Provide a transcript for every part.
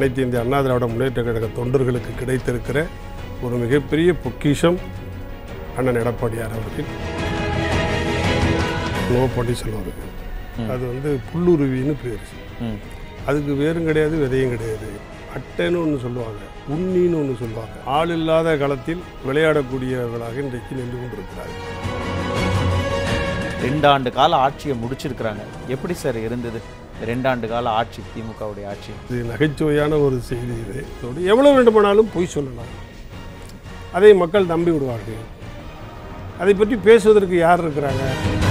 அனைத்து இந்திய அண்ணா திராவிட முன்னேற்ற கழக தொண்டர்களுக்கு கிடைத்திருக்கிற ஒரு மிகப்பெரிய பொக்கிஷம் அண்ணன் எடப்பாடியார் அவர்கள் நோ பன்னீர்செல்வம் அவர்கள் அது வந்து புல்லுருவின்னு பேர் ம் அதுக்கு வேரும் கிடையாது விதையும் கிடையாது அட்டைன்னு ஒன்று சொல்லுவாங்க உண்ணின்னு ஒன்று சொல்லுவாங்க ஆள் இல்லாத களத்தில் விளையாடக்கூடியவர்களாக இன்றைக்கு நின்று கொண்டிருக்கிறார்கள் ரெண்டு ஆண்டு கால ஆட்சியை முடிச்சிருக்கிறாங்க எப்படி சார் இருந்தது ரெண்டாண்டு கால ஆட்சி திமுகவுடைய ஆட்சி இது நகைச்சுவையான ஒரு செய்தி இது இதோடு எவ்வளோ வேண்டுமானாலும் பொய் சொல்லலாம் அதை மக்கள் நம்பி விடுவார்கள் அதை பற்றி பேசுவதற்கு யார் இருக்கிறாங்க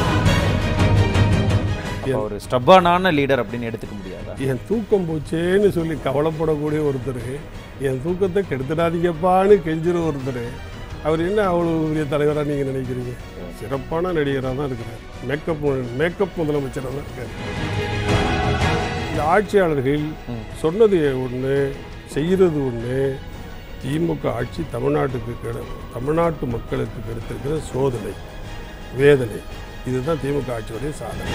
அப்ப ஒரு ஸ்டப்பானான லீடர் அப்படின்னு எடுத்துக்க முடியாதா என் தூக்கம் போச்சேன்னு சொல்லி கவலைப்படக்கூடிய ஒருத்தர் என் தூக்கத்தை கெடுத்துடாதீங்கப்பான்னு கெஞ்சுற ஒருத்தர் அவர் என்ன அவ்வளோ பெரிய தலைவராக நீங்கள் நினைக்கிறீங்க சிறப்பான நடிகராக தான் இருக்கிறார் மேக்கப் மேக்கப் முதலமைச்சராக தான் இருக்கார் இந்த ஆட்சியாளர்கள் சொன்னது ஒன்று செய்கிறது ஒன்று திமுக ஆட்சி தமிழ்நாட்டுக்கு கெட தமிழ்நாட்டு மக்களுக்கு கிடைத்திருக்கிற சோதனை வேதனை இதுதான் திமுக ஆட்சியுடைய சாதனை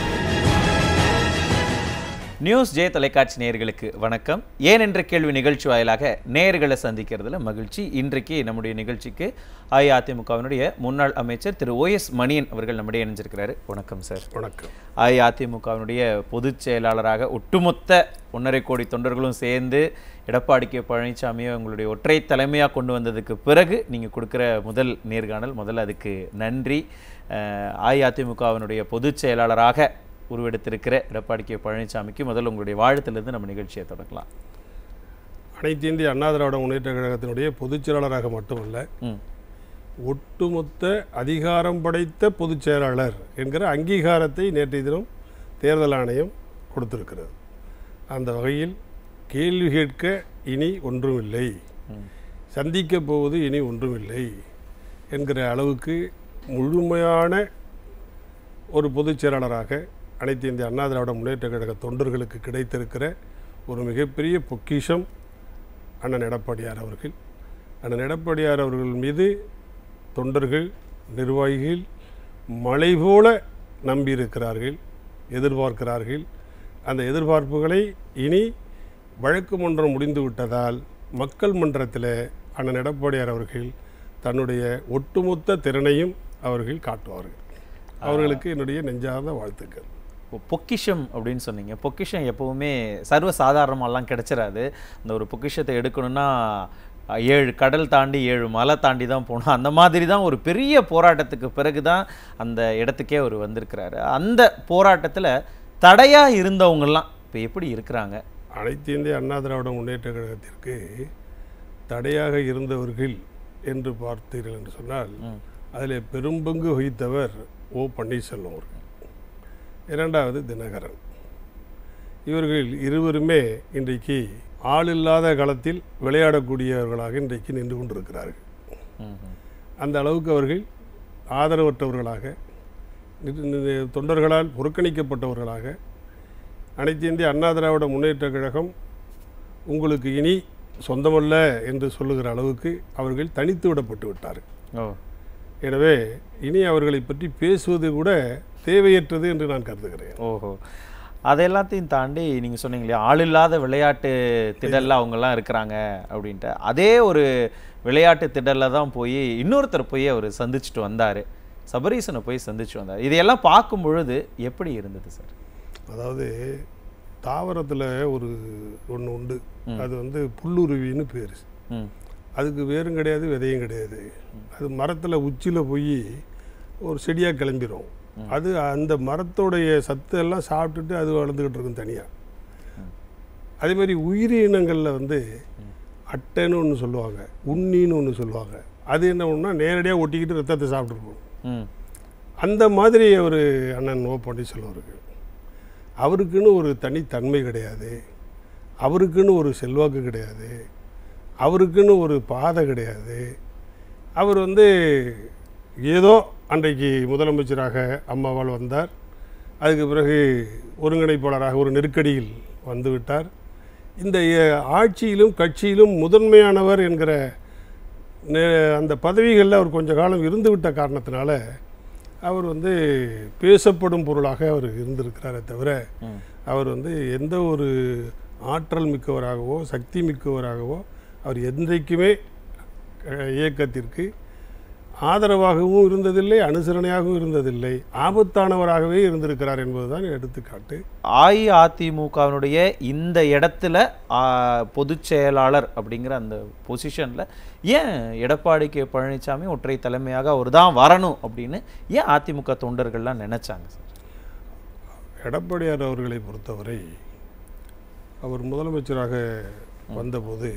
நியூஸ் ஜே தொலைக்காட்சி நேயர்களுக்கு வணக்கம் ஏன் என்ற கேள்வி நிகழ்ச்சி வாயிலாக நேயர்களை சந்திக்கிறதுல மகிழ்ச்சி இன்றைக்கு நம்முடைய நிகழ்ச்சிக்கு அஇஅதிமுகவினுடைய முன்னாள் அமைச்சர் திரு ஓஎஸ் மணியன் அவர்கள் நம்முடைய இணைஞ்சிருக்கிறாரு வணக்கம் சார் வணக்கம் அஇஅதிமுகவினுடைய பொதுச் செயலாளராக ஒட்டுமொத்த ஒன்றரை கோடி தொண்டர்களும் சேர்ந்து எடப்பாடி கே பழனிசாமியை உங்களுடைய ஒற்றை தலைமையாக கொண்டு வந்ததுக்கு பிறகு நீங்கள் கொடுக்குற முதல் நேர்காணல் முதல்ல அதுக்கு நன்றி அஹ், அஇஅதிமுகவினுடைய பொதுச் செயலாளராக உருவெடுத்திருக்கிற எடப்பாடி கே பழனிசாமிக்கு முதல்ல உங்களுடைய வாழ்த்திலிருந்து நம்ம நிகழ்ச்சியை தொடங்கலாம் அனைத்து இந்திய அண்ணா திராவிட முன்னேற்ற கழகத்தினுடைய பொதுச் செயலாளராக மட்டுமல்ல ம் ஒட்டுமொத்த அதிகாரம் படைத்த பொதுச் செயலாளர் என்கிற அங்கீகாரத்தை நேற்றைய தினம் தேர்தல் ஆணையம் கொடுத்திருக்கிறது அந்த வகையில் கேள்வி கேட்க இனி ஒன்றுமில்லை சந்திக்கப் போவது இனி ஒன்றுமில்லை என்கிற அளவுக்கு முழுமையான ஒரு பொதுச் செயலாளராக அனைத்து இந்திய அண்ணா திராவிட முன்னேற்ற கழக தொண்டர்களுக்கு கிடைத்திருக்கிற ஒரு மிகப்பெரிய பொக்கிஷம் அண்ணன் எடப்பாடியார் அவர்கள் அண்ணன் எடப்பாடியார் அவர்கள் மீது தொண்டர்கள் நிர்வாகிகள் மலை போல நம்பியிருக்கிறார்கள் எதிர்பார்க்கிறார்கள் அந்த எதிர்பார்ப்புகளை இனி வழக்கு மன்றம் முடிந்து விட்டதால் மக்கள் மன்றத்தில் அண்ணன் எடப்பாடியார் அவர்கள் தன்னுடைய ஒட்டுமொத்த திறனையும் அவர்கள் காட்டுவார்கள் அவர்களுக்கு என்னுடைய நெஞ்சார்ந்த வாழ்த்துக்கள் இப்போ பொக்கிஷம் அப்படின்னு சொன்னீங்க பொக்கிஷம் எப்பவுமே சர்வ சாதாரணமாலாம் கிடைச்சிடாது அந்த ஒரு பொக்கிஷத்தை எடுக்கணும்னா அஹ், ஏழு கடல் தாண்டி ஏழு மலை தாண்டி தான் போகணும் அந்த மாதிரி தான் ஒரு பெரிய போராட்டத்துக்கு பிறகு தான் அந்த இடத்துக்கே அவர் வந்திருக்கிறாரு அந்த போராட்டத்தில் தடையாக இருந்தவங்கெல்லாம் இப்போ எப்படி இருக்கிறாங்க அனைத்து இந்திய அண்ணா திராவிட முன்னேற்ற கழகத்திற்கு தடையாக இருந்தவர்கள் என்று பார்த்தீர்கள் என்று சொன்னால் ம். அதில் பெரும்பங்கு வகித்தவர் ஓ பன்னீர்செல்வம் அவர்கள் இரண்டாவது தினகரன் இவர்கள் இருவருமே இன்றைக்கு ஆள் இல்லாத களத்தில் விளையாடக்கூடியவர்களாக இன்றைக்கு நின்று கொண்டிருக்கிறார்கள் ம், ம். அந்த அளவுக்கு அவர்கள் ஆதரவற்றவர்களாக நிறு- நிறு- தொண்டர்களால் புறக்கணிக்கப்பட்டவர்களாக அனைத்து இந்திய அண்ணா திராவிட முன்னேற்ற கழகம் உங்களுக்கு இனி சொந்தமல்ல என்று சொல்லுகிற அளவுக்கு அவர்கள் தனித்து விடப்பட்டு விட்டார்கள் ஓ எனவே இனி அவர்களை பற்றி பேசுவது கூட தேவையற்றது என்று நான் கருதுகிறேன் ஓஹோ அது எல்லாத்தையும் தாண்டி நீங்கள் சொன்னீங்க இல்லையா ஆள் இல்லாத விளையாட்டு திடலில் அவங்கெல்லாம் இருக்கிறாங்க அப்படின்ட்டு அதே ஒரு விளையாட்டு திடலில் தான் போய் இன்னொருத்தர் போய் அவர் சந்திச்சுட்டு வந்தார் சபரீசனை போய் சந்திச்சு வந்தார் இதையெல்லாம் பார்க்கும் பொழுது எப்படி இருந்தது சார் அதாவது தாவரத்தில் ஒரு ஒன்று உண்டு அது வந்து புல்லுருவின்னு பேர் ம் அதுக்கு வேரும் கிடையாது விதையும் கிடையாது அது மரத்தில் உச்சியில் போய் ஒரு செடியாக கிளம்பிரும் அது அந்த மரத்தோடைய சத்து எல்லாம் சாப்பிட்டுட்டு அது வளர்ந்துக்கிட்டு இருக்கும் தனியாக அதே மாதிரி உயிரினங்களில் வந்து அட்டைன்னு ஒன்று சொல்லுவாங்க உண்ணின்னு ஒன்று சொல்லுவாங்க அது என்ன ஒன்றா நேரடியாக ஒட்டிக்கிட்டு ரத்தத்தை சாப்பிட்ருக்கும் ம் அந்த மாதிரி ஒரு அண்ணன் ஓ பன்னீர்செல்வம் இருக்கு அவருக்குன்னு ஒரு தனித்தன்மை கிடையாது அவருக்குன்னு ஒரு செல்வாக்கு கிடையாது அவருக்குன்னு ஒரு பாதை கிடையாது அவர் வந்து ஏதோ அன்றைக்கு முதலமைச்சராக அம்மாவால் வந்தார் அதுக்கு பிறகு ஒருங்கிணைப்பாளராக ஒரு நெருக்கடியில் வந்துவிட்டார் இந்த அஹ், ஆட்சியிலும் கட்சியிலும் முதன்மையானவர் என்கிற நே- அந்த பதவிகளில் அவர் கொஞ்ச காலம் இருந்துவிட்ட காரணத்தினால அவர் வந்து பேசப்படும் பொருளாக அவர் இருந்திருக்கிறாரே தவிர ம் அவர் வந்து எந்த ஒரு ஆற்றல் மிக்கவராகவோ சக்தி மிக்கவராகவோ அவர் என்றைக்குமே அஹ், இயக்கத்திற்கு ஆதரவாகவும் இருந்ததில்லை அனுசரணையாகவும் இருந்ததில்லை ஆபத்தானவராகவே இருந்திருக்கிறார் என்பதுதான் எடுத்துக்காட்டு அஇஅதிமுகவினுடைய இந்த இடத்துல ஆ, பொதுச் செயலாளர் அப்படிங்கிற அந்த பொசிஷன்ல ஏன் எடப்பாடி கே பழனிசாமி ஒற்றை தலைமையாக அவர் தான் வரணும் அப்படின்னு ஏன் அதிமுக தொண்டர்கள்லாம் நினைச்சாங்க சார் எடப்பாடியார் அவர்களை பொறுத்தவரை அவர் முதலமைச்சராக வந்தபோது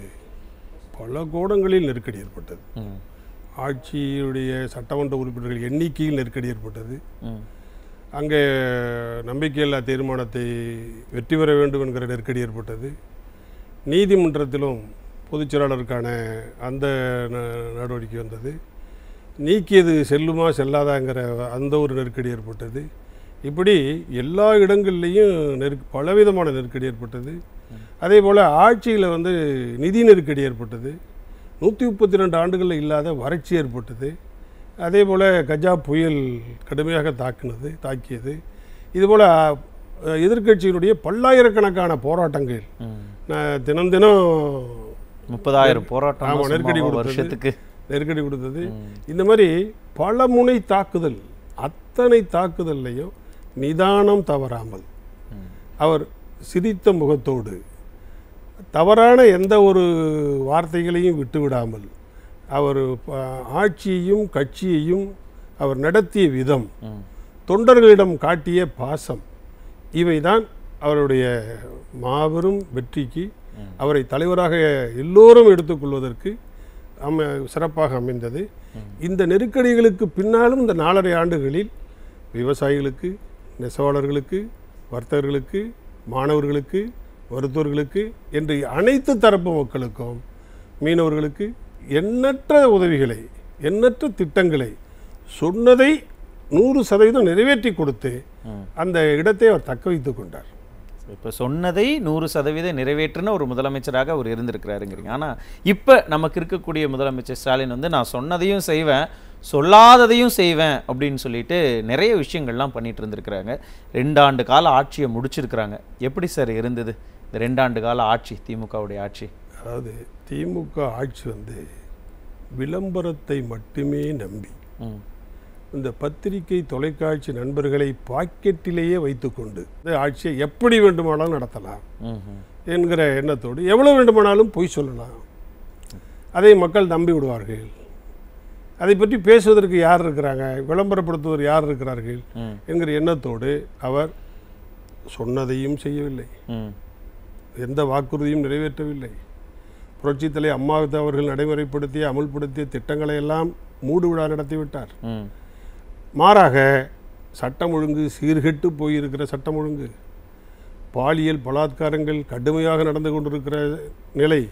பல கோணங்களில் நெருக்கடி ஏற்பட்டது ம் ஆட்சியுடைய சட்டமன்ற உறுப்பினர்கள் எண்ணிக்கையில் நெருக்கடி ஏற்பட்டது ம் அங்கே நம்பிக்கையில்லா தீர்மானத்தை வெற்றி பெற வேண்டும் என்கிற நெருக்கடி ஏற்பட்டது நீதிமன்றத்திலும் பொதுச் செயலாளருக்கான அந்த ந- நடவடிக்கை வந்தது நீக்கியது செல்லுமா செல்லாதாங்கிற அந்த ஒரு நெருக்கடி ஏற்பட்டது இப்படி எல்லா இடங்கள்லையும் நெருக் பலவிதமான நெருக்கடி ஏற்பட்டது அதே போல் ஆட்சியில் வந்து நிதி நெருக்கடி ஏற்பட்டது நூற்றி முப்பத்தி ரெண்டு ஆண்டுகளில் இல்லாத வறட்சி ஏற்பட்டது அதே போல் கஜா புயல் கடுமையாக தாக்கினது தாக்கியது இதுபோல் எதிர்க்கட்சியினுடைய பல்லாயிரக்கணக்கான போராட்டங்கள் ம் நான் தினம் தினம் முப்பதாயிரம் போராட்டம் ஆமா, நெருக்கடி கொடுத்தது. வருஷத்துக்கு நெருக்கடி கொடுத்தது ம். இந்த மாதிரி பல முனை தாக்குதல் அத்தனை தாக்குதல்லையும் நிதானம் தவறாமல் ம். அவர் சிரித்த முகத்தோடு தவறான எந்த ஒரு வார்த்தைகளையும் விட்டுவிடாமல் அவர் ப- ஆட்சியையும் கட்சியையும் அவர் நடத்திய விதம் ம் தொண்டர்களிடம் காட்டிய பாசம் இவைதான் அவருடைய மாபெரும் வெற்றிக்கு ம். அவரை தலைவராக எல்லோரும் எடுத்துக்கொள்வதற்கு அம சிறப்பாக அமைந்தது இந்த நெருக்கடிகளுக்கு பின்னாலும் இந்த நாலரை ஆண்டுகளில் விவசாயிகளுக்கு நெசவாளர்களுக்கு வர்த்தகர்களுக்கு மாணவர்களுக்கு மருத்துவர்களுக்கு என்று அனைத்து தரப்பு மக்களுக்கும் மீனவர்களுக்கு எண்ணற்ற உதவிகளை எண்ணற்ற திட்டங்களை சொன்னதை நூறு சதவீதம் நிறைவேற்றி கொடுத்து ம். அந்த இடத்தை அவர் தக்க வைத்துக் கொண்டார் இப்போ சொன்னதை நூறு சதவீதம் நிறைவேற்றின ஒரு முதலமைச்சராக அவர் இருந்திருக்கிறாருங்கிறீங்க ஆனால் இப்போ நமக்கு இருக்கக்கூடிய முதலமைச்சர் ஸ்டாலின் வந்து நான் சொன்னதையும் செய்வேன் சொல்லாததையும் செய்வேன் அப்படின்னு சொல்லிட்டு நிறைய விஷயங்கள்லாம் பண்ணிட்டு இருந்திருக்கிறாங்க ரெண்டாண்டு கால ஆட்சியை முடிச்சிருக்கிறாங்க எப்படி சார் இருந்தது இந்த ரெண்டாண்டு கால ஆட்சி திமுகவுடைய ஆட்சி அதாவது திமுக ஆட்சி வந்து விளம்பரத்தை மட்டுமே நம்பி ம் இந்த பத்திரிகை தொலைக்காட்சி நண்பர்களை பாக்கெட்டிலேயே வைத்துக்கொண்டு இந்த ஆட்சியை எப்படி வேண்டுமானாலும் நடத்தலாம் ம் ம் என்கிற எண்ணத்தோடு எவ்வளவு வேண்டுமானாலும் பொய் சொல்லலாம் அதை மக்கள் நம்பி விடுவார்கள் அதை பற்றி பேசுவதற்கு யார் இருக்கிறாங்க விளம்பரப்படுத்துவதற்கு யார் இருக்கிறார்கள் ம் என்கிற எண்ணத்தோடு அவர் சொன்னதையும் செய்யவில்லை ம் எந்த வாக்குறுதியும் நிறைவேற்றவில்லை புரட்சித்தலை அம்மா அவர்கள் நடைமுறைப்படுத்திய அமுல்படுத்திய திட்டங்களை எல்லாம் மூடு விழா நடத்திவிட்டார் ம் மாறாக சட்டம் ஒழுங்கு சீர்கெட்டு போயிருக்கிற சட்டம் ஒழுங்கு பாலியல் பலாத்காரங்கள் கடுமையாக நடந்து கொண்டிருக்கிற நிலை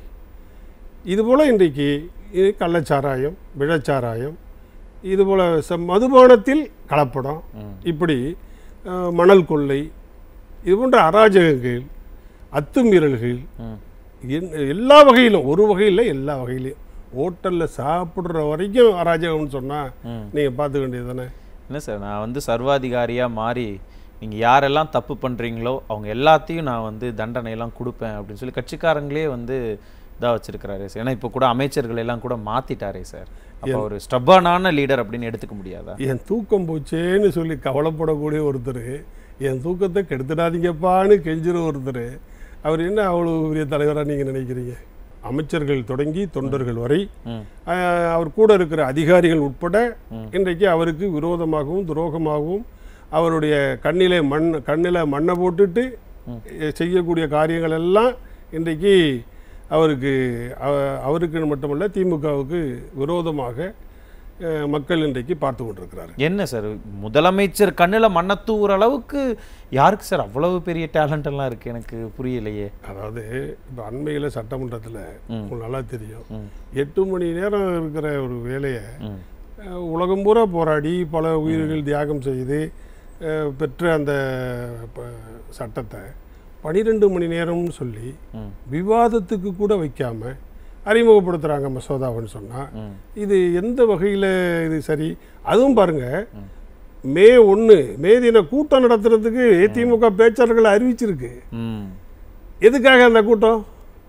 இதுபோல் இன்றைக்கு இது கள்ளச்சாராயம் விழச்சாராயம் இதுபோல் ச மதுபானத்தில் கலப்படம் ம். இப்படி அஹ், மணல் கொள்ளை இது போன்ற அராஜகங்கள் அத்துமீறல்கள் ம் என் எல்லா வகையிலும் ஒரு வகையில் எல்லா வகையிலையும் ஹோட்டலில் சாப்பிட்ற வரைக்கும் அராஜகம்னு சொன்னால் ம் நீங்கள் பார்த்துக்க வேண்டியது தானே என்ன சார் நான் வந்து சர்வாதிகாரியாக மாறி நீங்கள் யாரெல்லாம் தப்பு பண்ணுறீங்களோ அவங்க எல்லாத்தையும் நான் வந்து தண்டனையெல்லாம் கொடுப்பேன் அப்படின்னு சொல்லி கட்சிக்காரங்களே வந்து இதாக வச்சிருக்கிறாரு சார் ஏன்னா இப்போ கூட அமைச்சர்கள் எல்லாம் கூட மாற்றிட்டாரே சார் அப்போ ஒரு ஸ்டப்பானான லீடர் அப்படின்னு எடுத்துக்க முடியாதா என் தூக்கம் போச்சேன்னு சொல்லி கவலைப்படக்கூடிய ஒருத்தர் என் தூக்கத்தை கெடுத்துடாதீங்கப்பான்னு கெஞ்சுற ஒருத்தர் அவர் என்ன அவ்வளோ பெரிய தலைவராக நீங்கள் நினைக்கிறீங்க அமைச்சர்கள் தொடங்கி தொண்டர்கள் வரை ம் ஆஹ், அவர் கூட இருக்கிற அதிகாரிகள் உட்பட ம். இன்றைக்கு அவருக்கு விரோதமாகவும் துரோகமாகவும் அவருடைய கண்ணிலே மண் கண்ணில் மண்ணை போட்டுட்டு ம். எ- செய்யக்கூடிய காரியங்கள் எல்லாம் இன்றைக்கு அவருக்கு அவ- அவருக்கு மட்டுமல்ல திமுகவுக்கு விரோதமாக அஹ், மக்கள் இன்றைக்கு பார்த்து கொண்டிருக்கிறார்கள் என்ன சார் முதலமைச்சர் கண்ணில் மண்ணை தூவுற அளவுக்கு யாருக்கு சார் அவ்வளவு பெரிய டேலண்ட் எல்லாம் இருக்கு எனக்கு புரியலையே அதாவது இப்போ அண்மையில் சட்டமன்றத்தில் ம். உங்களுக்கு நல்லா தெரியும் ம் எட்டு மணி நேரம் இருக்கிற ஒரு வேலையை ம் அஹ், உலகம் பூரா போராடி பல உயிர்கள் தியாகம் செய்து அஹ், பெற்ற அந்த ப- சட்டத்தை பனிரெண்டு மணி நேரம்னு சொல்லி ம் விவாதத்துக்கு கூட வைக்காம அறிமுகப்படுத்துகிறாங்க மசோதாவுன்னு சொன்னால் ம் இது எந்த வகையில் இது சரி அதுவும் பாருங்க ம். மே ஒன்று மே தின கூட்டம் நடத்துறதுக்கு திமுக பேச்சாளர்களை அறிவிச்சிருக்கு ம் எதுக்காக அந்த கூட்டம்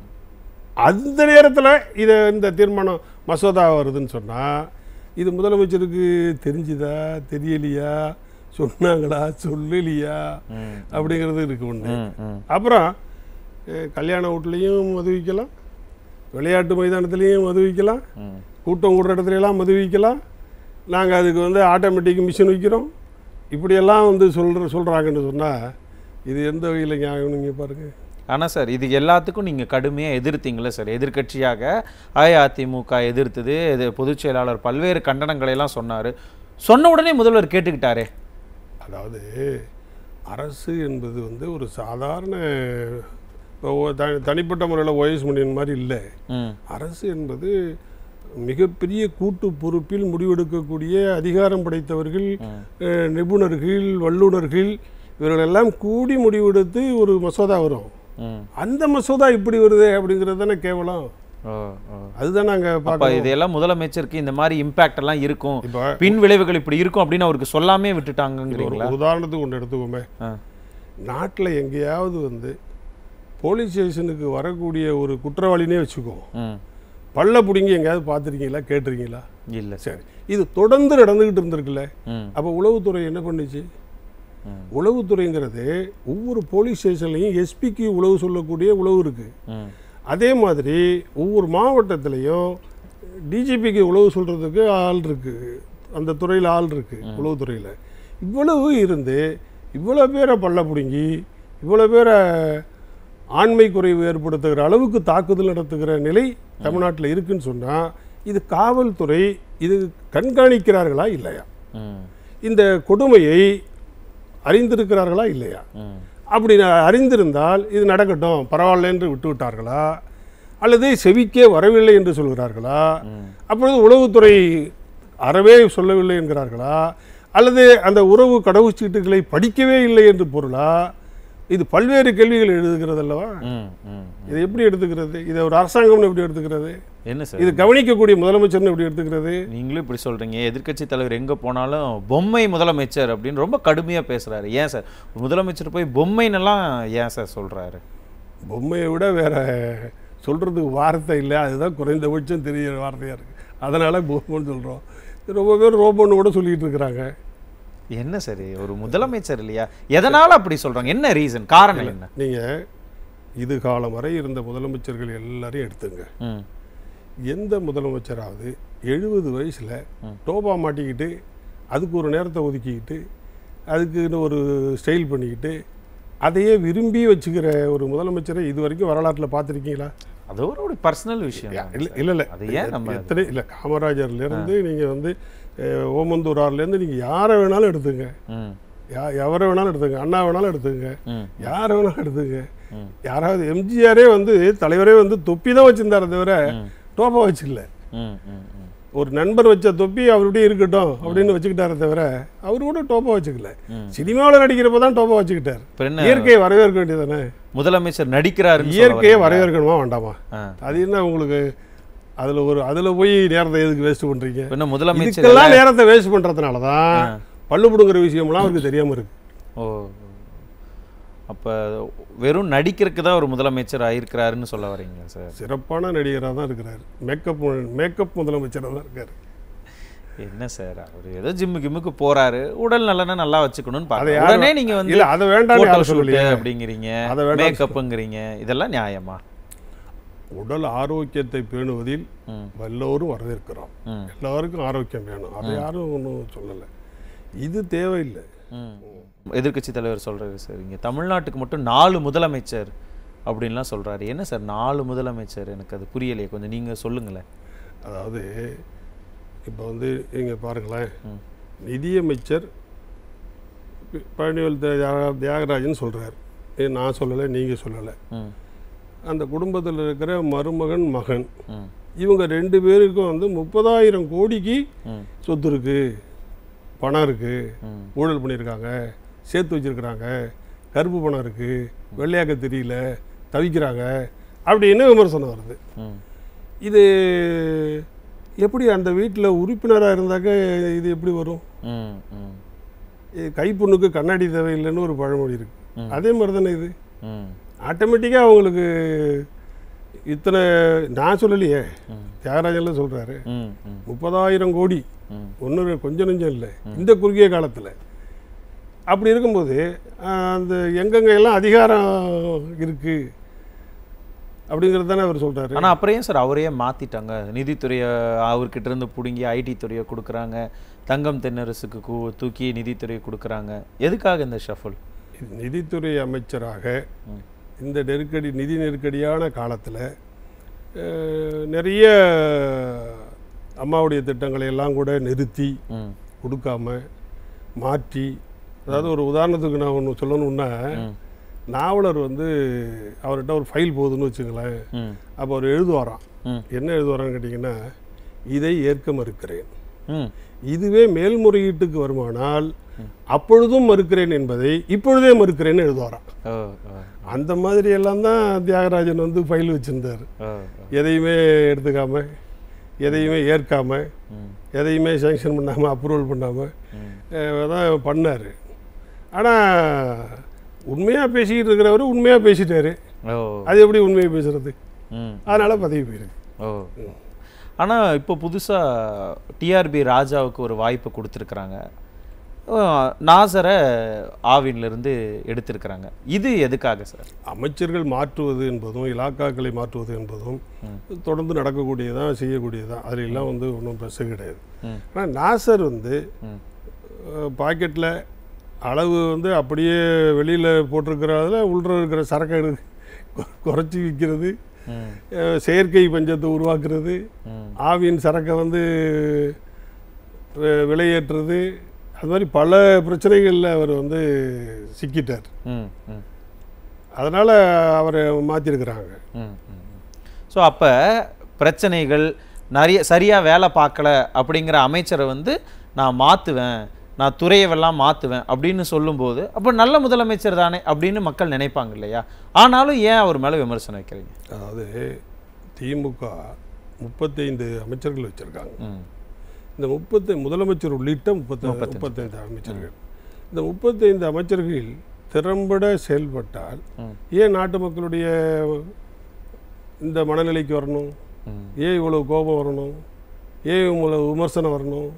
அந்த நேரத்தில் இதை இந்த தீர்மானம் மசோதா வருதுன்னு சொன்னால் இது முதலமைச்சருக்கு தெரிஞ்சுதா தெரியலையா சொன்னாங்களா சொல்லலையா ம், அப்படிங்கிறது இருக்கு ஒன்று ம், ம். அப்புறம் அஹ், கல்யாண வீட்லேயும் மது விற்கலாம் விளையாட்டு மைதானத்துலேயும் மது விற்கலாம் ம். கூட்டம் கூடுற இடத்துலலாம் மது விற்கலாம் நாங்கள் அதுக்கு வந்து ஆட்டோமேட்டிக் மிஷின் விற்கிறோம் இப்படியெல்லாம் வந்து சொல்கிற சொல்கிறாங்கன்னு சொன்னால் இது எந்த வகையில் நியாயம் நீங்கள் பாருங்கள் ஆனா சார் இது எல்லாத்துக்கும் நீங்க கடுமையா எதிர்த்தீங்களே சார் எதிர்க்கட்சியாக அஇஅதிமுக எதிர்த்தது இது பொதுச் செயலாளர் பல்வேறு கண்டனங்களை எல்லாம் சொன்னாரு சொன்ன உடனே முதல்வர் கேட்டுக்கிட்டாரே அதாவது அரசு என்பது வந்து ஒரு சாதாரண இப்போ ஒ- த- தனிப்பட்ட முறையில் ஓஎஸ் மணியன் மாதிரி இல்லை ம் அரசு என்பது மிகப்பெரிய கூட்டு பொறுப்பில் முடிவெடுக்கக்கூடிய அதிகாரம் படைத்தவர்கள் ம். அஹ், நிபுணர்கள் வல்லுநர்கள் இவர்களெல்லாம் கூடி முடிவெடுத்து ஒரு மசோதா வரும் ம் அந்த மசோதா இப்படி வருது அப்படிங்கிறது தானே கேவலம் ஓ ஓ அதுதான் நாங்கள் அப்ப பார்க்கணும் இதெல்லாம் முதலமைச்சருக்கு இந்த மாதிரி இம்பாக்ட் எல்லாம் இருக்கும் இப்போ பின் விளைவுகள் இப்படி இருக்கும் அப்படின்னு அவருக்கு சொல்லாமே விட்டுட்டாங்கங்கிறீங்களா ஒரு உதாரணத்துக்கு ஒன்று எடுத்துக்கோமே ஆ. நாட்டில் எங்கேயாவது வந்து போலீஸ் ஸ்டேஷனுக்கு வரக்கூடிய ஒரு குற்றவாளினே வச்சுக்கோ ம் பல்ல பிடிங்கி எங்கேயாவது பார்த்துருக்கீங்களா கேட்டிருக்கீங்களா இல்ல சார் சரி இது தொடர்ந்து நடந்துக்கிட்டு இருந்திருக்குல்ல ம் அப்போ உளவுத்துறை என்ன பண்ணுச்சு ம். உளவுத்துறைங்கிறது ஒவ்வொரு போலீஸ் ஸ்டேஷன்லையும் எஸ்பிக்கு உளவு சொல்லக்கூடிய உளவு இருக்குது ம் அதே மாதிரி ஒவ்வொரு மாவட்டத்திலையும் டிஜிபிக்கு உளவு சொல்கிறதுக்கு ஆள் இருக்குது அந்த துறையில் ஆள் இருக்குது உளவுத்துறையில் இவ்வளவு இருந்து இவ்வளோ பேரை பல்ல பிடுங்கி இவ்வளோ பேரை ஆண்மை குறைவு ஏற்படுத்துகிற அளவுக்கு தாக்குதல் நடத்துகிற நிலை தமிழ்நாட்டில் இருக்குன்னு சொன்னால் இது காவல்துறை இது கண்காணிக்கிறார்களா இல்லையா ம் இந்த கொடுமையை அறிந்திருக்கிறார்களா இல்லையா ம் அப்படி ந- அறிந்திருந்தால் இது நடக்கட்டும் பரவாயில்ல என்று விட்டு விட்டார்களா அல்லது செவிக்கே வரவில்லை என்று சொல்கிறார்களா ம் அப்பொழுது உளவுத்துறை அறவே சொல்லவில்லை என்கிறார்களா அல்லது அந்த உறவு கடவுச்சீட்டுகளை படிக்கவே இல்லை என்று பொருளா இது பல்வேறு கேள்விகள் எழுதுகிறது அல்லவா ம் ம் இதை எப்படி எடுத்துக்கிறது இதை ஒரு அரசாங்கம்னு எப்படி எடுத்துக்கிறது என்ன சார் இது கவனிக்கக்கூடிய முதலமைச்சர்னு எப்படி எடுத்துக்கிறது நீங்களும் இப்படி சொல்றீங்க எதிர்க்கட்சி தலைவர் எங்க போனாலும் பொம்மை முதலமைச்சர் அப்படின்னு ரொம்ப கடுமையா பேசுறாரு ஏன் சார் முதலமைச்சர் போய் பொம்மைன்னெல்லாம் ஏன் சார் சொல்றாரு பொம்மையை விட வேற சொல்கிறதுக்கு வார்த்தை இல்லை அதுதான் குறைந்தபட்சம் தெரியிற வார்த்தையாக இருக்குது அதனால் பொம்மைன்னு சொல்கிறோம் ரொம்ப பேர் ரோபோன்னு கூட சொல்லிட்டு இருக்கிறாங்க என்ன சரி ஒரு முதலமைச்சர் இல்லையா எதனால அப்படி சொல்றாங்க என்ன ரீசன் காரணம் என்ன நீங்கள் இது காலம் வரை இருந்த முதலமைச்சர்கள் எல்லாரையும் எடுத்துங்க ம் எந்த முதலமைச்சராவது எழுபது வயசில் ம். டோபா மாட்டிக்கிட்டு அதுக்கு ஒரு நேரத்தை ஒதுக்கிக்கிட்டு அதுக்குன்னு ஒரு ஸ்டைல் பண்ணிக்கிட்டு அதையே விரும்பி வச்சுக்கிற ஒரு முதலமைச்சரை இது வரைக்கும் வரலாற்றில் பார்த்துருக்கீங்களா அது ஒரு பர்சனல் விஷயம் தான் இல்லை இல்லை இல்லை அது ஏன் நம்ம எத்தனை இல்லை காமராஜர்லேருந்து நீங்கள் வந்து அஹ், ஓமந்தூரார்லேருந்து நீங்கள் யாரை வேணாலும் எடுத்துங்க ம் யா எவரை வேணாலும் எடுத்துங்க அண்ணா வேணாலும் எடுத்துங்க ம் யாரை வேணாலும் எடுத்துங்க ம். யாராவது எம்ஜிஆரே வந்து தலைவரே வந்து தொப்பி தான் வச்சிருந்தாரே தவிர ம். டோப்பா வச்சுக்கல ம் ம் ம் ஒரு நண்பர் வச்ச தொப்பி அவருடைய இருக்கட்டும் அப்படின்னு வச்சுக்கிட்டாரே தவிர அவர் கூட டோப்பா வச்சுக்கல ம். சினிமாவில் நடிக்கிறப்ப தான் டோப்பா வச்சுக்கிட்டார் இப்ப என்ன இயற்கையை வரவேற்க வேண்டியதானே முதலமைச்சர் நடிக்கிறாருன்னு சொல்ல இயற்கையை வரீங்களா? வரவேற்கணுமா வேண்டாமா ஆ. அது என்ன உங்களுக்கு அதில் ஒரு அதில் போய் நேரத்தை எதுக்கு வேஸ்ட் பண்ணுறீங்க இப்ப என்ன முதலமைச்சர் இதுக்கெல்லாம் நேரத்தை வேஸ்ட் பண்ணுறதுனால தான் ஆ. பல்லு பிடுங்குற விஷயம்லாம் அவருக்கு தெரியாமல் இருக்கு ஓ அப்ப வெறும் நடிக்கிறதுக்கு தான் ஒரு முதலமைச்சர் ஆயிருக்கிறாருன்னு சொல்ல வரீங்க சார் சிறப்பான நடிகராக தான் இருக்கிறார் மேக்கப் மேக்கப் முதலமைச்சராக தான் இருக்கார் என்ன சார் அவர் ஏதோ ஜிம்மு கிம்முக்கு போறாரு உடல் நலனை நல்லா வச்சுக்கணும்னு அதை பாருங்க யாரும் உடனே நீங்க வந்து இல்லை அதை வேண்டாம் போட்டோ யாரும் ஷூட் சொல்லலையே அப்படிங்கிறீங்க அதை வேண்டாம் மேக்கப்புங்கிறீங்க இதெல்லாம் நியாயமா உடல் ஆரோக்கியத்தை பேணுவதில் ம் எல்லோரும் வரவேற்கிறோம் ம் எல்லாருக்கும் ஆரோக்கியம் வேணும் அதை யாரும் ஒன்றும் சொல்லலை இது தேவையில்லை ம் எதிர்க்கட்சி தலைவர் சொல்றாரு சார் இங்க தமிழ்நாட்டுக்கு மட்டும் நாலு முதலமைச்சர் அப்படின்லாம் சொல்றாரு என்ன சார் நாலு முதலமைச்சர் எனக்கு அது புரியலையே கொஞ்சம் நீங்க சொல்லுங்களேன் அதாவது இப்போ வந்து இங்கே பாருங்களேன் ம். நிதியமைச்சர் ப- பழனிவேல் தியாக- தியாகராஜன் சொல்கிறார் நான் சொல்லலை நீங்கள் சொல்லலை ம் அந்த குடும்பத்தில் இருக்கிற மருமகன் மகன் ம் இவங்க ரெண்டு பேருக்கும் வந்து முப்பதாயிரம் கோடிக்கு ம் சொத்து இருக்குது பணம் இருக்குது ம் ஊழல் பண்ணியிருக்காங்க சேர்த்து வச்சிருக்கிறாங்க கருப்பு பணம் இருக்குது வெள்ளையாக்க தெரியல தவிக்கிறாங்க அப்படின்னு விமர்சனம் வருது ம் இது எப்படி அந்த வீட்டில் உறுப்பினராக இருந்தாக்க இது எப்படி வரும் ம் ம் இது கைப்புண்ணுக்கு கண்ணாடி தேவையில்லைன்னு ஒரு பழமொழி இருக்கு ம். அதே மாதிரி தானே இது ம் ஆட்டோமேட்டிக்காக அவங்களுக்கு இத்தனை நான் சொல்லலையே தியாகராஜன்ல சொல்கிறாரு ம் ம் முப்பதாயிரம் கோடி ம் ஒன்றும் கொஞ்சம் நெஞ்சம் இல்லை இந்த குறுகிய காலத்தில் அப்படி இருக்கும்போது ஆஹ், அந்த எங்கெங்க எல்லாம் அதிகாரம் இருக்குது அப்படிங்கிறது தானே அவர் சொல்கிறாரு ஆனா அப்புறம் ஏன் சார் அவரையே மாத்திட்டாங்க நிதித்துறையை அவர்கிட்ட இருந்து பிடுங்கி ஐடி துறையை கொடுக்குறாங்க தங்கம் தென்னரசுக்கு கூ- தூக்கி நிதித்துறையை கொடுக்குறாங்க எதுக்காக இந்த ஷஃபல் நிதித்துறை அமைச்சராக ம். இந்த நெருக்கடி நிதி நெருக்கடியான காலத்தில் நிறைய அம்மாவுடைய திட்டங்களை எல்லாம் கூட நிறுத்தி ம் கொடுக்காம மாற்றி அதாவது ஒரு உதாரணத்துக்கு நான் ஒன்று சொல்லணும்னா ம் நாவலர் வந்து அவர்கிட்ட ஒரு ஃபைல் போகுதுன்னு வச்சுங்களேன் ம் அப்போ அவர் எழுதுவாராம் ம் என்ன எழுதுவாரான்னு கேட்டிங்கன்னா இதை ஏற்க மறுக்கிறேன் ம் இதுவே மேல்முறையீட்டுக்கு வருமானால் அப்பொழுதும் மறுக்கிறேன் என்பதை இப்பொழுதே மறுக்கிறேன்னு எழுதுவாராம் ஓ ஓ அந்த மாதிரி எல்லாம் தான் தியாகராஜன் வந்து ஃபைல் வச்சிருந்தார் ஓ எதையுமே எடுத்துக்காம எதையுமே ஏற்காம ம் எதையுமே சேங்ஷன் பண்ணாமல் அப்ரூவல் பண்ணாமல் ம் தான் பண்ணார் ஆனால் உண்மையாக பேசிக்கிட்டு இருக்கிறவர் உண்மையாக பேசிட்டாரு ஓ அது எப்படி உண்மையை பேசுறது ம் அதனால் பதவி போயிருக்கு ஓ ஆனா இப்போ புதுசா டிஆர்பி ராஜாவுக்கு ஒரு வாய்ப்பு கொடுத்துருக்குறாங்க நாசரை ஆவின்லேருந்து எடுத்திருக்கிறாங்க இது எதுக்காக சார் அமைச்சர்கள் மாற்றுவது என்பதும் இலாக்காக்களை மாற்றுவது என்பதும் தொடர்ந்து நடக்கக்கூடியதான் செய்யக்கூடியதான் அதில் எல்லாம் வந்து ஒன்றும் பெருசு கிடையாது ம் ஆனால் நாசர் வந்து ம் பாக்கெட்டில் அளவு வந்து அப்படியே வெளியில் போட்டிருக்கிறதுல உள்ள இருக்கிற சரக்கை எடுத்து கொ- குறைச்சி விற்கிறது ம் அஹ், செயற்கை பஞ்சத்தை உருவாக்குறது ம் ஆவியின் சரக்கை வந்து வி- விலையேற்றுறது அது மாதிரி பல பிரச்சனைகளில் அவர் வந்து சிக்கிட்டார் ம் ம் அதனால் அவரை மாற்றிருக்கிறாங்க ம் ஸோ அப்போ பிரச்சனைகள் நிறைய சரியாக வேலை பார்க்கல அப்படிங்கிற அமைச்சரை வந்து நான் மாற்றுவேன் நான் துறையவெல்லாம் மாற்றுவேன் அப்படின்னு சொல்லும்போது அப்போ நல்ல முதலமைச்சர் தானே அப்படின்னு மக்கள் நினைப்பாங்க இல்லையா ஆனாலும் ஏன் அவர் மேலே விமர்சனம் வைக்கிறீங்க அதாவது திமுக முப்பத்தைந்து அமைச்சர்கள் வச்சுருக்காங்க ம் இந்த முப்பத்தி முதலமைச்சர் உள்ளிட்ட முப்பத்தி முப்பத்தைந்து அமைச்சர்கள் இந்த முப்பத்தைந்து அமைச்சர்கள் திறம்பட செயல்பட்டால் ம். ஏன் நாட்டு மக்களுடைய இந்த மனநிலைக்கு வரணும் ம். ஏன் இவ்வளவு கோபம் வரணும் ஏன் இவ்வளவு விமர்சனம் வரணும்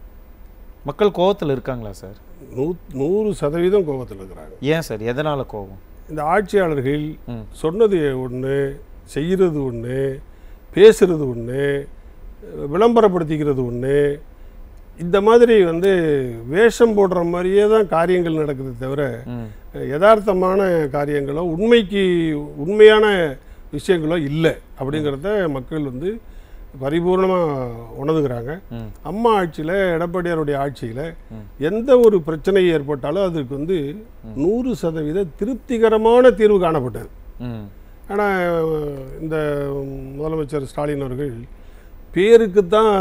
மக்கள் கோவத்தில் இருக்காங்களா சார் நூ நூறு சதவீதம் கோபத்தில் இருக்கிறாங்க ஏன் சார் எதனால் கோவம் இந்த ஆட்சியாளர்கள் ம் சொன்னது ஒன்று செய்கிறது ஒன்று பேசுறது ஒன்று விளம்பரப்படுத்திக்கிறது ஒன்று இந்த மாதிரி வந்து வேஷம் போடுற மாதிரியே தான் காரியங்கள் நடக்குது தவிர ம் யதார்த்தமான காரியங்களோ உண்மைக்கு உண்மையான விஷயங்களோ இல்லை அப்படிங்கிறத மக்கள் வந்து பரிபூர்ணமாக உணர்ந்துக்கிறாங்க ம் அம்மா ஆட்சியில் எடப்பாடியாருடைய ஆட்சியில் ம். எந்த ஒரு பிரச்சனை ஏற்பட்டாலும் அதுக்கு வந்து நூறு சதவீத திருப்திகரமான தீர்வு காணப்பட்டது ம் ஆனால் இந்த முதலமைச்சர் ஸ்டாலின் அவர்கள் பேருக்கு தான்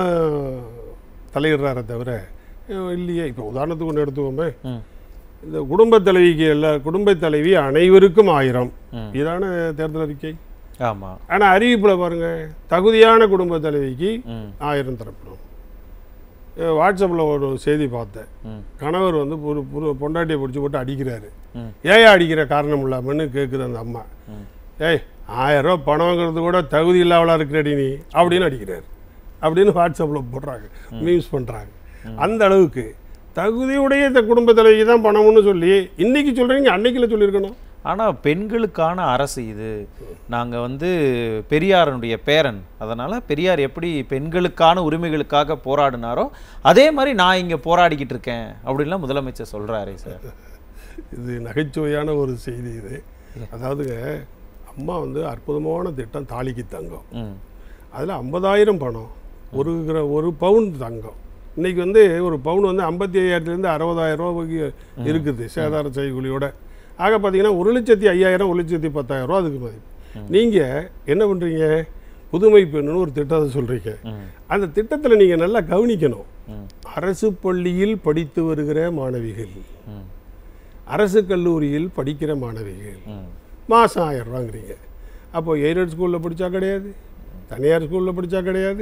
தலையிடுறாரே தவிர அஹ், இல்லையே இப்போ உதாரணத்துக்கு ஒன்று எடுத்துக்கோமே ம் இந்த குடும்பத் தலைவிக்கு எல்லா குடும்பத் தலைவி அனைவருக்கும் ஆயிரம் ம். இதான தேர்தல் அறிக்கை ஆமாம் ஆனால் அறிவிப்பில் பாருங்கள் தகுதியான குடும்பத் தலைவிக்கு ம் ஆயிரம் தரப்படும் அஹ், வாட்ஸ்அப்பில் ஒரு செய்தி பார்த்தேன் ம் கணவர் வந்து ஒரு ஒரு பொண்டாட்டியை பிடிச்சி போட்டு அடிக்கிறாரு ம் ஏன் அடிக்கிற காரணம் இல்லாமன்னு கேட்குது அந்த அம்மா ம் ஏய் ஆயிரம் ரூபா பணங்கிறது கூட தகுதி இல்லாமலா இருக்கிறடி நீ அப்படின்னு அடிக்கிறார் அப்படின்னு வாட்ஸ்அப்பில் போடுறாங்க மீம்ஸ் பண்ணுறாங்க அந்த அளவுக்கு தகுதியுடைய இந்த குடும்ப தலைவிக்கு தான் பணம்னு சொல்லி இன்னைக்கு சொல்கிறீங்க அன்னைக்குல சொல்லியிருக்கணும் ஆனால் பெண்களுக்கான அரசு இது நாங்கள் வந்து பெரியாரனுடைய பேரன் அதனால் பெரியார் எப்படி பெண்களுக்கான உரிமைகளுக்காக போராடினாரோ அதே மாதிரி நான் இங்கே போராடிக்கிட்டு இருக்கேன் அப்படின்லாம் முதலமைச்சர் சொல்கிறாரே சார் இது நகைச்சுவையான ஒரு செய்தி இது அதாவதுங்க அம்மா வந்து அற்புதமான திட்டம் தாலிக்கு தங்கம் ம் அதில் ஐம்பதாயிரம் பணம் ஒரு கிர ஒரு பவுன் தங்கம் இன்னைக்கு வந்து ஒரு பவுன் வந்து ஐம்பத்தி ஐயாயிரத்துலேருந்து அறுபதாயிரம் ரூபாய்க்கு இருக்குது சேதார செய்கூலியோட ஆக பார்த்தீங்கன்னா ஒரு லட்சத்தி ஐயாயிரம் ஒரு லட்சத்தி பத்தாயிரம் ரூபா அதுக்கு மதிப்பு நீங்கள் என்ன பண்ணுறீங்க புதுமை பெண்ணுன்னு ஒரு திட்டத்தை சொல்கிறீங்க ம் அந்த திட்டத்தில் நீங்கள் நல்லா கவனிக்கணும் ம் அரசு பள்ளியில் படித்து வருகிற மாணவிகள் ம் அரசு கல்லூரியில் படிக்கிற மாணவிகள் ம் மாதம் ஆயிரம் ரூபாங்கிறீங்க அப்போ எய்டட் ஸ்கூலில் படித்தா கிடையாது தனியார் ஸ்கூலில் படித்தா கிடையாது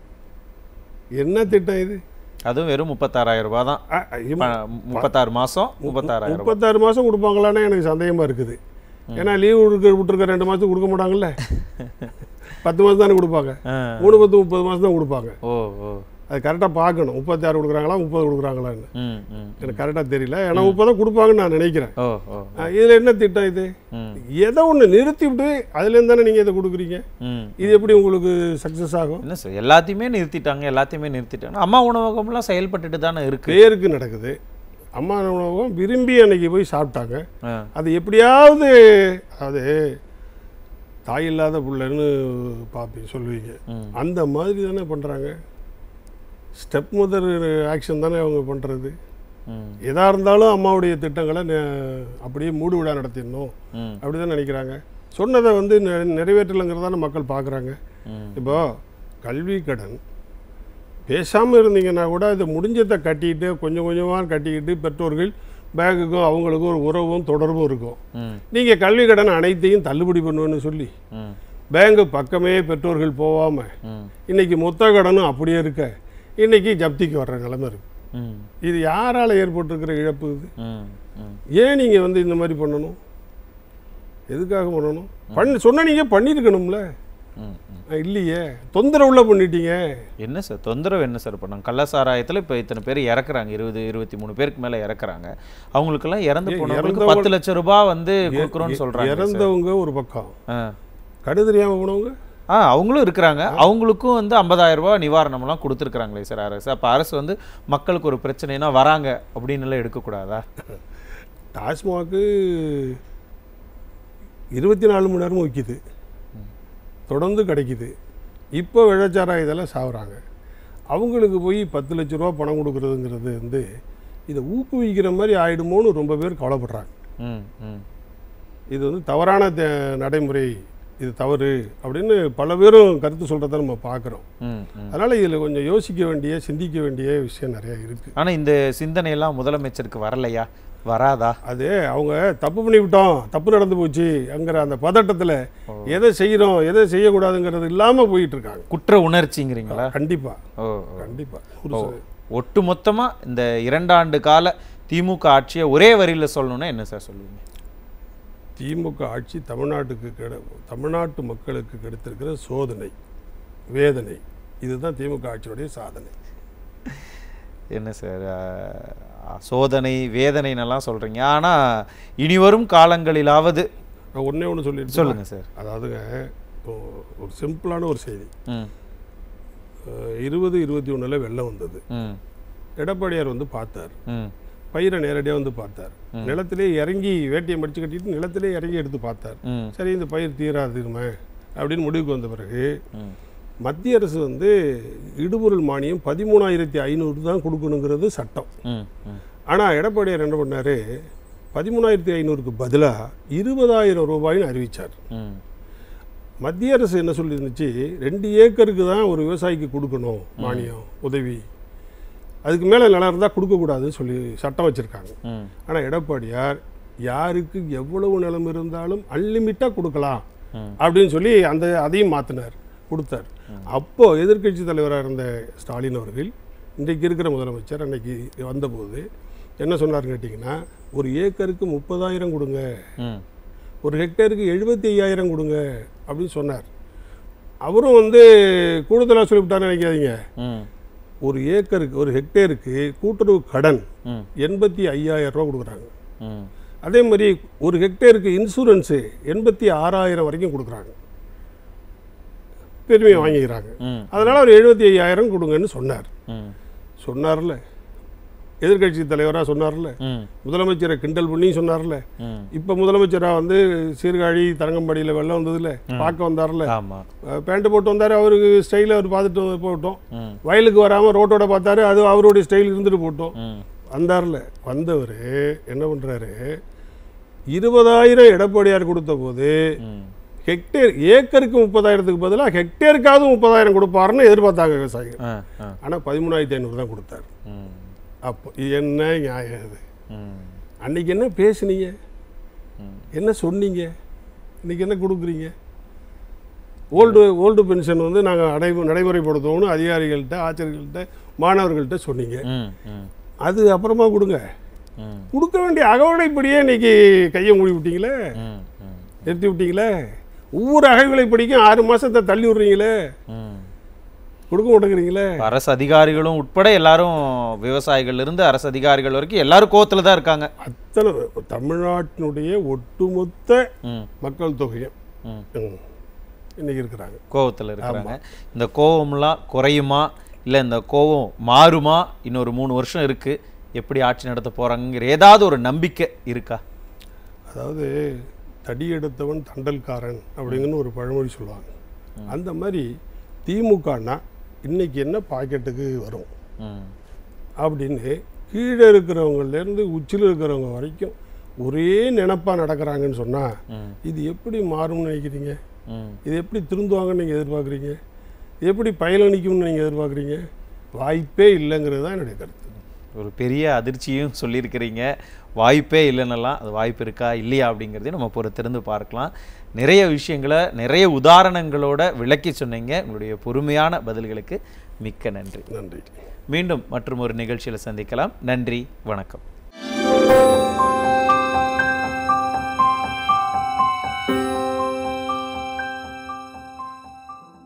என்ன திட்டம் இது அதுவும் வெறும் முப்பத்தாறாயிரம் ரூபாய் தான் அ, ஐயோ, ப- முப்பத்தாறு மாதம் முப்பத்தாறாயிரம் ரூபாய் முப்பத்தாறு மாதம் கொடுப்பாங்களான்னு எனக்கு சந்தேகமாக இருக்குது ஏன்னா லீவு விட்டு விட்டுருக்க ரெண்டு மாதத்துக்கு கொடுக்க மாட்டாங்கல்ல பத்து மாதம் தானே கொடுப்பாங்க ஆ. மூணு பத்து முப்பது மாதம் தான் கொடுப்பாங்க ஓ ஓ அது கரெக்டாக பார்க்கணும் முப்பத்தாறு கொடுக்குறாங்களா முப்பது கொடுக்குறாங்களான்னு ம் ம் எனக்கு கரெக்டாக தெரியல ஏன்னா முப்பது தான் கொடுப்பாங்கன்னு நான் நினைக்கிறேன் ஓ ஓ இதில் என்ன திட்டம் இது ம் எதை ஒன்று நிறுத்தி விட்டு அதுலேருந்து தானே நீங்கள் இதை கொடுக்குறீங்க ம் இது எப்படி உங்களுக்கு சக்ஸஸ் ஆகும் என்ன சார் எல்லாத்தையுமே நிறுத்திட்டாங்க எல்லாத்தையுமே நிறுத்திட்டாங்க அம்மா உணவகம்லாம் செயல்பட்டுட்டு தானே இருக்கு பேருக்கு நடக்குது அம்மா உணவகம் விரும்பி அன்னைக்கு போய் சாப்பிட்டாங்க ஆ. அது எப்படியாவது அது தாய் இல்லாத பிள்ளைன்னு பார்ப்பீங்க சொல்லுவீங்க ம். அந்த மாதிரி தானே பண்ணுறாங்க ஸ்டெப் முதல் ஆக்ஷன் தானே அவங்க பண்ணுறது ம் எதாக இருந்தாலும் அம்மாவுடைய திட்டங்களை நெ- அப்படியே மூடு விழா நடத்திடணும் ம் அப்படி தான் நினைக்கிறாங்க சொன்னதை வந்து நெ- நிறைவேற்றலைங்கிறதான மக்கள் பார்க்குறாங்க ம் இப்போ கல்வி கடன் பேசாமல் இருந்தீங்கன்னா கூட இதை முடிஞ்சதை கட்டிக்கிட்டு கொஞ்சம் கொஞ்சமாக கட்டிக்கிட்டு பெற்றோர்கள் பேங்குக்கும் அவங்களுக்கும் ஒரு உறவும் தொடர்பும் இருக்கும் ம் நீங்கள் கல்வி கடன் அனைத்தையும் தள்ளுபடி பண்ணுவேன்னு சொல்லி ம் பேங்கு பக்கமே பெற்றோர்கள் போகாமல் ம் இன்னைக்கு மொத்த கடனும் அப்படியே இருக்க இன்னைக்கு ஜப்திக்கு வர்ற நிலைமை இருக்கு ம் இது யாரால் ஏற்பட்டிருக்கிற இழப்பு இது ம் ம் ஏன் நீங்கள் வந்து இந்த மாதிரி பண்ணணும் எதுக்காக பண்ணணும் பண்ணி சொன்ன நீங்கள் பண்ணியிருக்கணும்ல ம் ம் அஹ் இல்லையே தொந்தரவுல பண்ணிட்டீங்க என்ன சார் தொந்தரவு என்ன சார் பண்ணாங்க கள்ளசாராயத்தில் இப்போ இத்தனை பேர் இறக்குறாங்க இருபது இருபத்தி மூணு பேருக்கு மேலே இறக்குறாங்க அவங்களுக்கெல்லாம் இறந்து ஏ, போனவங்களுக்கு இறந்தவங்க- பத்து லட்சம் ரூபாய் வந்து கொடுக்குறோன்னு சொல்கிறாங்க இறந்தவங்க ஒரு பக்கம் ஆ கடு தெரியாமல் போனவங்க ஆ அவங்களும் இருக்கிறாங்க அவங்களுக்கும் வந்து 50000 ரூபாய் நிவாரணம்லாம் கொடுத்துருக்குறாங்களே சார் அரசு அப்போ அரசு வந்து மக்களுக்கு ஒரு பிரச்சனைனா வராங்க அப்படின்னு எல்லாம் எடுக்கக்கூடாதா டாஸ்மாக்கு இருபத்தி நாலு மணி நேரமும் விற்கிது தொடர்ந்து கிடைக்குது இப்போ விழச்சாரா இதெல்லாம் சாகுறாங்க அவங்களுக்கு போய் பத்து லட்ச ரூபா பணம் கொடுக்குறதுங்கிறது வந்து இதை ஊக்குவிக்கிற மாதிரி ஆயிடுமோன்னு ரொம்ப பேர் கவலைப்படுறாங்க ம் ம் இது வந்து தவறான தே- நடைமுறை இது தவறு அப்படின்னு பல பேரும் கருத்து சொல்கிறத நம்ம பார்க்குறோம் ம் ம் அதனால் இதில் கொஞ்சம் யோசிக்க வேண்டிய சிந்திக்க வேண்டிய விஷயம் நிறைய இருக்குது ஆனால் இந்த சிந்தனையெல்லாம் முதலமைச்சருக்கு வரலையா வராதா அது அவங்க தப்பு பண்ணி விட்டோம் தப்பு நடந்து போச்சு அங்கிற அந்த பதட்டத்தில் எதை செய்கிறோம் எதை செய்யக்கூடாதுங்கிறது இல்லாமல் போயிட்டு இருக்காங்க குற்ற உணர்ச்சிங்கிறீங்களா கண்டிப்பாக ஓ ஓ. கண்டிப்பாக ஓ ஒட்டு மொத்தமாக இந்த இரண்டாண்டு கால திமுக ஆட்சியை ஒரே வரியில் சொல்லணும்னா என்ன சார் சொல்லுவீங்க திமுக ஆட்சி தமிழ்நாட்டுக்கு கெட தமிழ்நாட்டு மக்களுக்கு கிடைத்திருக்கிற சோதனை வேதனை இதுதான் திமுக ஆட்சியுடைய சாதனை என்ன சார் அஹ், சோதனை வேதனைன்னெல்லாம் சொல்கிறீங்க ஆனால் இனி வரும் காலங்களிலாவது நான் ஒன்றே ஒன்று சொல்லிட்டு சொல்லுங்க சார் அதாவதுங்க இப்போ ஒரு சிம்பிளான ஒரு செய்தி ம் அஹ், இருபது இருபத்தி ஒன்றில் வெள்ளம் வந்தது ம் எடப்பாடியார் வந்து பார்த்தார் ம் பயிரை நேரடியாக வந்து பார்த்தார் நிலத்திலே இறங்கி வேட்டியை மடிச்சு கட்டிட்டு நிலத்திலே இறங்கி எடுத்து பார்த்தார் ம் சரி இந்த பயிர் தீராதுமே அப்படின்னு முடிவுக்கு வந்த பிறகு ம் மத்திய அரசு வந்து இடுபொருள் மானியம் பதிமூணாயிரத்தி ஐநூறு தான் கொடுக்கணுங்கிறது சட்டம் ம் ம் ஆனால் எடப்பாடியார் என்ன பண்ணார் பதிமூணாயிரத்தி ஐநூறுக்கு பதிலாக இருபதாயிரம் ரூபாய்னு அறிவித்தார் ம் மத்திய அரசு என்ன சொல்லியிருந்துச்சு ரெண்டு ஏக்கருக்கு தான் ஒரு விவசாயிக்கு கொடுக்கணும் மானியம் உதவி அதுக்கு மேலே நிலம் இருந்தால் கொடுக்கக்கூடாதுன்னு சொல்லி சட்டம் வச்சுருக்காங்க ம் ஆனால் எடப்பாடியார் யாருக்கு எவ்வளவு நிலம் இருந்தாலும் அன்லிமிட்டாக கொடுக்கலாம் ம். அப்படின்னு சொல்லி அந்த அதையும் மாற்றினார் கொடுத்தார் அப்போ எதிர்க்கட்சி தலைவராக இருந்த ஸ்டாலின் அவர்கள் இன்றைக்கு இருக்கிற முதலமைச்சர் அன்னைக்கு வந்தபோது என்ன சொன்னார் கேட்டிங்கன்னா ஒரு ஏக்கருக்கு முப்பதாயிரம் கொடுங்க ம் ஒரு ஹெக்டேருக்கு எழுபத்தி ஐயாயிரம் கொடுங்க அப்படின்னு சொன்னார் அவரும் வந்து கூடுதலாக சொல்லிவிட்டார்னு நினைக்காதீங்க ம் ஒரு ஏக்கருக்கு ஒரு ஹெக்டேருக்கு கூட்டுறவு கடன் ம் எண்பத்தி ஐயாயிரம் ரூபா கொடுக்குறாங்க ம் அதே மாதிரி ஒரு ஹெக்டேருக்கு இன்சூரன்ஸு எண்பத்தி ஆறாயிரம் வரைக்கும் கொடுக்குறாங்க பெருமையை வாங்கிக்கிறாங்க ம் அதனால் ஒரு எழுபத்தி ஐயாயிரம் கொடுங்கன்னு சொன்னார் ம் சொன்னார்ல எதிர்க்கட்சி தலைவராக சொன்னார்ல ம் முதலமைச்சரை கிண்டல் பண்ணி சொன்னார்ல ம் இப்போ முதலமைச்சராக வந்து சீர்காழி தரங்கம்பாடியில் வெள்ளம் வந்ததுல பார்க்க வந்தார்ல ஆமாம் அஹ் பேண்ட் போட்டு வந்தார் அவருக்கு ஸ்டைலில் அவர் பார்த்துட்டு வந்து போட்டோம் ம் வயலுக்கு வராமல் ரோட்டோட பார்த்தாரு அது அவருடைய ஸ்டைல் இருந்துட்டு போட்டோம் ம் வந்தார்ல வந்தவர் என்ன பண்ணுறாரு இருபதாயிரம் எடப்பாடியார் கொடுத்த போது ம் ஹெக்டேர் ஏக்கருக்கு முப்பதாயிரத்துக்கு பதிலாக ஹெக்டேருக்காவது முப்பதாயிரம் கொடுப்பாருன்னு எதிர்பார்த்தாங்க விவசாயிகள் ஆ ஆ ஆனால் பதிமூணாயிரத்தி ஐநூறு தான் கொடுத்தாரு ம் அப்போ இது என்ன நியாயம் இது ம் அன்னைக்கு என்ன பேசுனீங்க ம். என்ன சொன்னீங்க இன்னைக்கு என்ன கொடுக்குறீங்க ஓல்டு ஓல்டு பென்ஷன் வந்து நாங்கள் நடை நடைமுறைப்படுத்துவோம்னு அதிகாரிகள்கிட்ட ஆச்சரியர்கள்ட்ட மாணவர்கள்ட்ட சொன்னீங்க ம் ம் அது அப்புறமா கொடுங்க ம் கொடுக்க வேண்டிய அகவடைப்படியே இன்னைக்கு கையை மூடி விட்டீங்களே ம் ம் நிறுத்தி விட்டீங்களே ஒவ்வொரு அகவிலை படிக்கும் ஆறு மாசத்தை தள்ளி விடுறீங்களே ம். கொடுக்க மாட்டேங்கிறீங்களே அரசு அதிகாரிகளும் உட்பட எல்லாரும் விவசாயிகள் இருந்து அரசு அதிகாரிகள் வரைக்கும் எல்லாரும் கோவத்துல தான் இருக்காங்க அத்தனை தமிழ்நாட்டினுடைய ஒட்டுமொத்த ம் மக்கள் தொகையும் ம் ம், இன்னைக்கு இருக்கிறாங்க கோவத்தில் இருக்கிறாங்க இந்த கோவம்லாம் குறையுமா இல்லை இந்த கோவம் மாறுமா இன்னொரு மூணு வருஷம் இருக்கு எப்படி ஆட்சி நடத்த போறாங்கிற ஏதாவது ஒரு நம்பிக்கை இருக்கா அதாவது தடி எடுத்தவன் தண்டல்காரன் அப்படிங்கன்னு ஒரு பழமொழி சொல்லுவாங்க அந்த மாதிரி திமுகனா இன்னைக்கு என்ன பாக்கெட்டுக்கு வரும் ம் அப்படின்னு கீழே இருக்கிறவங்கலேருந்து உச்சியில் இருக்கிறவங்க வரைக்கும் ஒரே நினப்பா நடக்கிறாங்கன்னு சொன்னால் ம் இது எப்படி மாறும்னு நினைக்கிறீங்க ம் இது எப்படி திருந்துவாங்கன்னு நீங்கள் எதிர்பார்க்குறீங்க இது எப்படி பயனளிக்கும்னு நீங்கள் எதிர்பார்க்குறீங்க வாய்ப்பே இல்லைங்கிறது தான் என்னுடைய கருத்து ஒரு பெரிய அதிர்ச்சியும் சொல்லியிருக்கிறீங்க வாய்ப்பே இல்லைன்னெல்லாம் அது வாய்ப்பு இருக்கா இல்லையா அப்படிங்கிறதையும் நம்ம பொறுத்திருந்து பார்க்கலாம் நிறைய விஷயங்களை நிறைய உதாரணங்களோட விளக்கி சொன்னீங்க உங்களுடைய பொறுமையான பதில்களுக்கு மிக்க நன்றி நன்றி மீண்டும் மற்றும் ஒரு நிகழ்ச்சியில் சந்திக்கலாம் நன்றி வணக்கம்